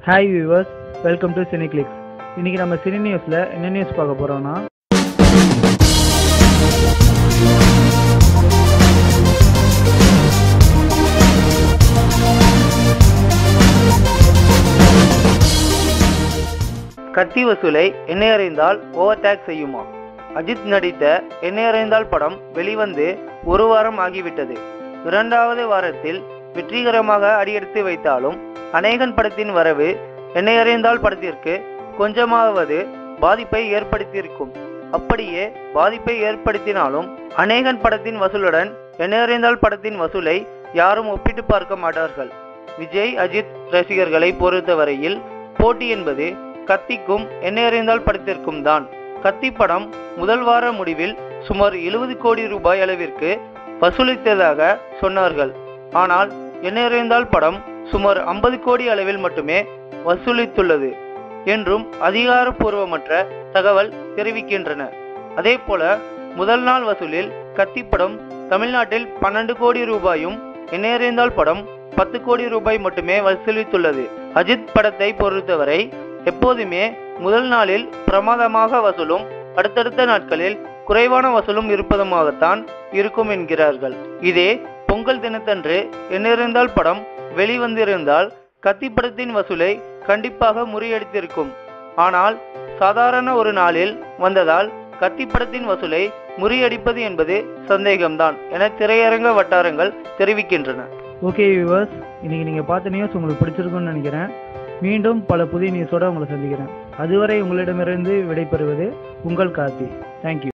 hi viewers welcome to cine clicks இன்றைக்கி நம்ம cine நியூஸில் என்ன நியூஸ் பார்க்க போகிறோம்னா கத்தி வசூலை எண்ணெய் அறிந்தால் ஓவர் டேக் செய்யுமா அஜித் நடித்த எண்ணெய் அறிந்தால் படம் வெளிவந்து ஒரு வாரம் ஆகிவிட்டது இரண்டாவது வாரத்தில் வெற்றிகரமாக அடியெடுத்து வைத்தாலும் அநேகன் படத்தின் வரவு எண்ணெய் அறிந்தால் படத்திற்கு கொஞ்சமாவது பாதிப்பை ஏற்படுத்தியிருக்கும் அப்படியே பாதிப்பை ஏற்படுத்தினாலும் அநேகன் படத்தின் வசூலுடன் எண்ணெய் அறிந்தால் படத்தின் வசூலை யாரும் ஒப்பிட்டு பார்க்க மாட்டார்கள் விஜய் அஜித் ரசிகர்களை பொறுத்தவரையில் போட்டி என்பது கத்திக்கும் எண்ணெய் அறிந்தால் படத்திற்கும் தான் கத்தி படம் முதல் வார முடிவில் சுமார் எழுபது கோடி ரூபாய் அளவிற்கு வசூலித்ததாக சொன்னார்கள் ஆனால் எண்ணெய் அறிந்தால் படம் சுமார் ஐம்பது கோடி அளவில் மட்டுமே வசூலித்துள்ளது என்றும் அதிகாரப்பூர்வமற்ற தகவல் தெரிவிக்கின்றன அதே போல முதல் நாள் வசூலில் கத்தி படம் தமிழ்நாட்டில் பன்னெண்டு கோடி ரூபாயும் எண்ணெய் அறிந்தால் படம் பத்து கோடி ரூபாய் மட்டுமே வசூலித்துள்ளது அஜித் படத்தை பொறுத்தவரை எப்போதுமே முதல் நாளில் பிரமாதமாக வசூலும் அடுத்தடுத்த நாட்களில் குறைவான வசூலும் இருப்பதுமாகத்தான் இருக்கும் என்கிறார்கள் இதே பொங்கல் தினத்தன்று எண்ணிருந்தால் படம் வெளிவந்திருந்தால் கத்தி படத்தின் வசூலை கண்டிப்பாக முறியடித்திருக்கும் ஆனால் சாதாரண ஒரு நாளில் வந்ததால் கத்தி படத்தின் வசூலை முறியடிப்பது என்பது சந்தேகம்தான் என திரையரங்க வட்டாரங்கள் தெரிவிக்கின்றன ஓகே வியூவர்ஸ் இன்றைக்கி நீங்கள் பார்த்த நியூஸ் உங்களுக்கு பிடிச்சிருக்குன்னு நினைக்கிறேன் மீண்டும் பல புதிய நியூஸோடு உங்களை சந்திக்கிறேன் அதுவரை உங்களிடமிருந்து விடைபெறுவது உங்கள் கார்த்தி தேங்க்யூ